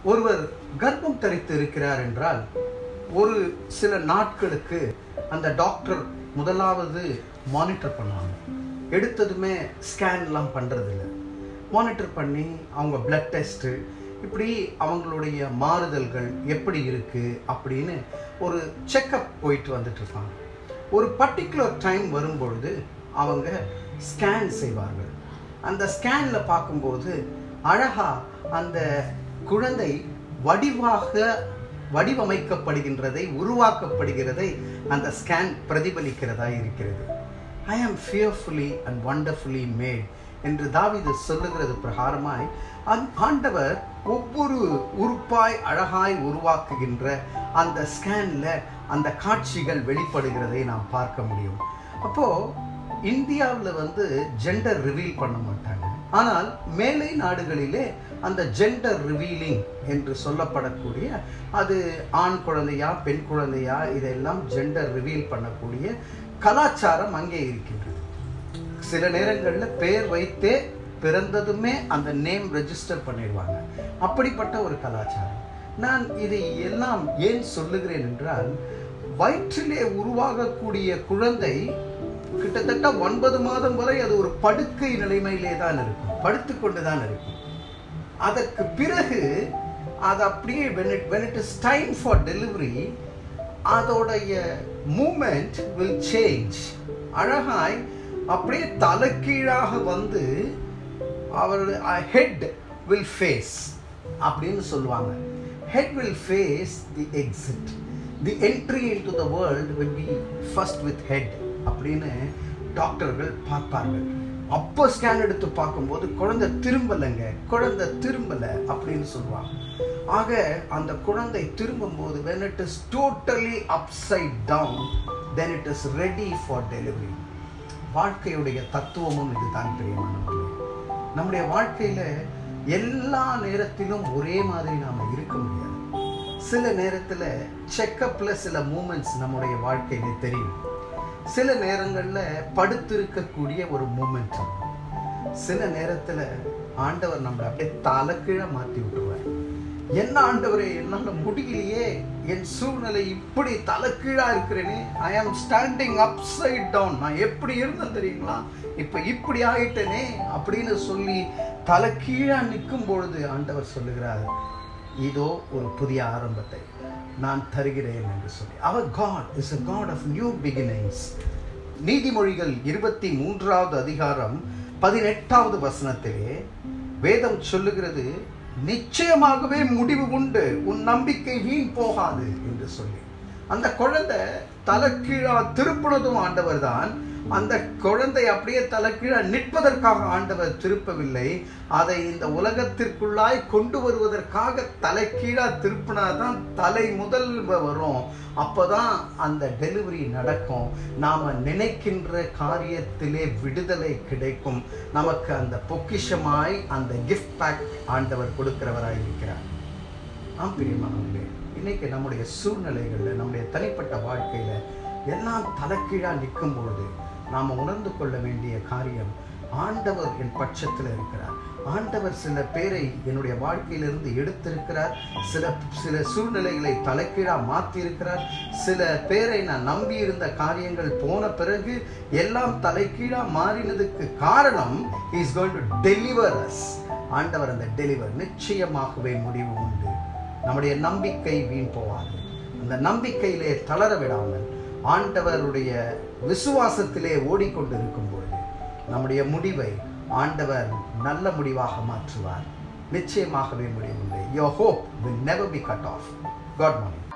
ஒருவர் கர்ப்பம் தரித்து இருக்கிறார் என்றால் ஒரு சில நாட்களுக்கு அந்த டாக்டர் முதலாவது மானிட்டர் பண்ணுவாங்க எடுத்ததுமே ஸ்கேன்லாம் பண்ணுறதில்ல மானிட்டர் பண்ணி அவங்க பிளட் டெஸ்ட்டு இப்படி அவங்களுடைய மாறுதல்கள் எப்படி இருக்குது அப்படின்னு ஒரு செக்கப் போயிட்டு வந்துட்டு இருப்பாங்க ஒரு பர்டிகுலர் டைம் வரும்பொழுது அவங்க ஸ்கேன் செய்வார்கள் அந்த ஸ்கேனில் பார்க்கும்போது அழகாக அந்த குழந்தை வடிவாக வடிவமைக்கப்படுகின்றதை உருவாக்கப்படுகிறதை அந்த ஸ்கேன் பிரதிபலிக்கிறதா இருக்கிறது ஐ ஆம் ஃபியர்ஃபுல்லி அண்ட் வண்டர்ஃபுல்லி மேட் என்று தாவிது சொல்லுகிறது பிரகாரமாய் அந் ஆண்டவர் ஒவ்வொரு உறுப்பாய் அழகாய் உருவாக்குகின்ற அந்த ஸ்கேனில் அந்த காட்சிகள் வெளிப்படுகிறதை நாம் பார்க்க முடியும் அப்போது இந்தியாவில் வந்து ஜெண்டர் ரிவீல் பண்ண மாட்டாங்க ஆனால் மேலை நாடுகளிலே அந்த ஜெண்டர் ரிவீலிங் என்று சொல்லப்படக்கூடிய அது ஆண் குழந்தையா பெண் குழந்தையா இதெல்லாம் ஜெண்டர் ரிவீல் பண்ணக்கூடிய கலாச்சாரம் அங்கே இருக்கின்றது சில நேரங்களில் பெயர் வைத்தே பிறந்ததுமே அந்த நேம் ரெஜிஸ்டர் பண்ணிடுவாங்க அப்படிப்பட்ட ஒரு கலாச்சாரம் நான் இதை எல்லாம் ஏன் சொல்லுகிறேன் என்றால் வயிற்றிலே உருவாகக்கூடிய குழந்தை கிட்டத்தட்ட ஒன்பது மாதம் வரை அது ஒரு படுக்கை நிலைமையிலே தான் இருக்கும் படுத்து கொண்டு தான் இருக்கும் அதற்கு பிறகு அது அப்படியே when it when it is time for delivery அதோடைய மூமெண்ட் வில் சேஞ்ச் அழகாய் அப்படியே தலைக்கீழாக வந்து அவருடைய ஹெட் வில் ஃபேஸ் அப்படின்னு சொல்லுவாங்க head will face the exit the entry into the world will be first with head அப்படின்னு டாக்டர்கள் பார்ப்பார்கள் அப்போ ஸ்கேன் எடுத்து பார்க்கும்போது குழந்தை திரும்பலைங்க குழந்தை திரும்பலை அப்படின்னு சொல்லுவாங்க ஆக அந்த குழந்தை திரும்பும்போது when it is totally upside down then it is ready for delivery வாழ்க்கையுடைய தத்துவமும் இதுதான் பிரியமானவர்களே நம்முடைய வாழ்க்கையில எல்லா நேரத்திலும் ஒரே மாதிரி நாம இருக்க முடியாது சில நேரத்துல செக்கப்ல சில மூமெண்ட்ஸ் நம்முடைய வாழ்க்கையில தெரியும் சில நேரங்கள்ல படுத்திருக்கக்கூடிய ஒரு மூமெண்ட் சில நேரத்துல ஆண்டவர் நம்மளை அப்படியே தலைக்கீழ மாத்தி விட்டுருவார் என்ன ஆண்டவரே என்னால முடியலையே என் சூழ்நிலை இப்படி தலைக்கீழா இருக்கிறேனே ஐ ஆம் ஸ்டாண்டிங் அப் சைட் டவுன் நான் எப்படி இருந்தேன் தெரியுங்களா இப்ப இப்படி ஆயிட்டேனே அப்படின்னு சொல்லி தலைக்கீழா நிற்கும் பொழுது ஆண்டவர் சொல்லுகிறார் இதோ ஒரு புதிய ஆரம்பத்தை நான் தருகிறேன் என்று சொல்லி அவர் God is a God of new beginnings நீதிமொழிகள் இருபத்தி மூன்றாவது அதிகாரம் பதினெட்டாவது வசனத்திலே வேதம் சொல்லுகிறது நிச்சயமாகவே முடிவு உண்டு உன் நம்பிக்கை வீண் போகாது என்று சொல்லி அந்த குழந்தை தலைக்கீழா திருப்பினதும் ஆண்டவர் தான் அந்த குழந்தை அப்படியே தலைக்கீழா நிற்பதற்காக ஆண்டவர் திருப்பவில்லை அதை இந்த உலகத்திற்குள்ளாய் கொண்டு வருவதற்காக தலைக்கீழா திருப்பினாதான் தலை முதல் வரும் அப்பதான் அந்த டெலிவரி நடக்கும் நாம நினைக்கின்ற காரியத்திலே விடுதலை கிடைக்கும் நமக்கு அந்த பொக்கிஷமாய் அந்த கிஃப்ட் பேக் ஆண்டவர் கொடுக்கிறவராய் இருக்கிறார் ஆம் பிரியமானவர்களே இன்னைக்கு நம்முடைய சூழ்நிலைகளில் நம்முடைய தனிப்பட்ட வாழ்க்கையில எல்லாம் தலைக்கீழா நிற்கும் பொழுது நாம் உணர்ந்து கொள்ள வேண்டிய காரியம் ஆண்டவர் என் பட்சத்தில் இருக்கிறார் ஆண்டவர் சில பேரை என்னுடைய வாழ்க்கையிலிருந்து எடுத்திருக்கிறார் சில சில சூழ்நிலைகளை தலைக்கீழா மாற்றி இருக்கிறார் சில பேரை நான் நம்பி இருந்த காரியங்கள் போன பிறகு எல்லாம் தலைக்கீழா மாறினதுக்கு காரணம் is going to deliver us ஆண்டவர் அந்த டெலிவர் நிச்சயமாகவே முடிவு உண்டு நம்முடைய நம்பிக்கை வீண் போவாது அந்த நம்பிக்கையிலே தளர விடாமல் ஆண்டவருடைய விசுவாசத்திலே ஓடிக்கொண்டிருக்கும் பொழுது நம்முடைய முடிவை ஆண்டவர் நல்ல முடிவாக மாற்றுவார் நிச்சயமாகவே முடிவுண்டு your hope will never be cut off God morning